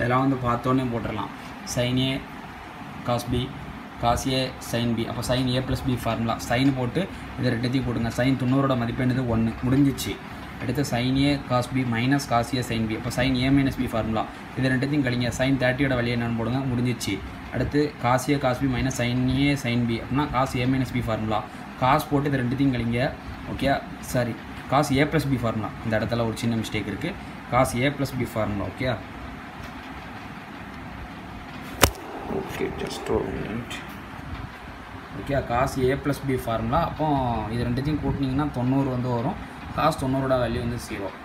இதெல்லாம் வந்து பார்த்தோன்னே போட்டுடலாம் sin A cos B cos A sin B அப்போ sin A plus B formula சைன் போட்டு இதை ரெண்டுத்தையும் போடுங்க சைன் தொண்ணூறோட மதிப்பு என்னது ஒன்று முடிஞ்சிச்சு அடுத்து sin A cos B minus cos A sin B அப்போ sin A minus B formula இது ரெண்டுத்தையும் கழிங்க சைன் தேர்ட்டியோட வழியை என்னன்னு போடுங்க முடிஞ்சிச்சு அடுத்து cos A cos B minus sin A sin B அப்படின்னா cos A minus B formula cos போட்டு இது ரெண்டுத்தையும் கழிங்க okay sorry cos A plus B formula இந்த இடத்துல ஒரு சின்ன மிஸ்டேக் இருக்குது cos A plus B formula okay okay just ஒரு minute okay cos A plus B formula அப்போ இது ரெண்டுத்தையும் கூட்டினீங்கன்னா தொண்ணூறு வந்து வரும் காசு தொண்ணூறோட வேல்யூ வந்து ஜீரோ